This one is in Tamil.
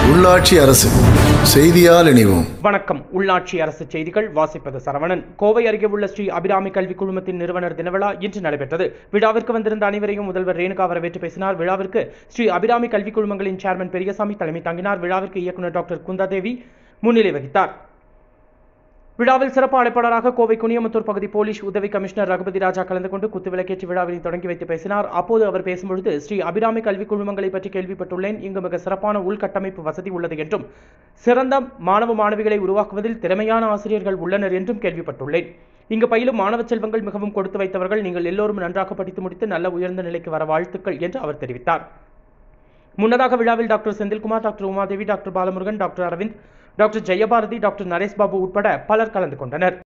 உள்ளாட்சி அரசு செய்தியால் இணைவோம் வணக்கம் உள்ளாட்சி அரசு செய்திகள் வாசிப்பது சரவணன் கோவை அருகே உள்ள ஸ்ரீ அபிராமி கல்வி குழுமத்தின் நிறுவனர் தினவிழா இன்று நடைபெற்றது விழாவிற்கு வந்திருந்த அனைவரையும் முதல்வர் ரேணுகா வரவேற்று பேசினார் விழாவிற்கு ஸ்ரீ அபிராமி கல்வி குழுமங்களின் சேர்மன் பெரியசாமி தலைமை தாங்கினார் விழாவிற்கு இயக்குநர் டாக்டர் குந்தாதேவி முன்னிலை வகித்தார் விழாவில் சிறப்பு அழைப்பாளராக கோவை குனியமுத்தூர் பகுதி போலீஸ் உதவி கமிஷனர் ரகுபதி ராஜா கலந்து கொண்டு குத்துவிளக்கேற்றி விழாவினை தொடங்கி வைத்து பேசினார் அப்போது அவர் பேசும்பொழுது ஸ்ரீ அபிராமி கல்வி குழுமங்களை பற்றி கேள்விப்பட்டுள்ளேன் இங்கு மிக சிறப்பான உள்கட்டமைப்பு வசதி உள்ளது என்றும் சிறந்த மாணவ மாணவிகளை உருவாக்குவதில் திறமையான ஆசிரியர்கள் உள்ளனர் என்றும் கேள்விப்பட்டுள்ளேன் இங்கு பயிலும் மாணவ செல்வங்கள் மிகவும் கொடுத்து வைத்தவர்கள் நீங்கள் எல்லோரும் நன்றாக படித்து முடித்து நல்ல உயர்ந்த நிலைக்கு வர வாழ்த்துக்கள் என்று அவர் தெரிவித்தார் முன்னதாக விழாவில் doctor Senthilkumar doctor Umadevi doctor Balamurugan doctor Aravind doctor Jayabharathi doctor Naresh Babu உட்பட பலர் கலந்து கொண்டனர்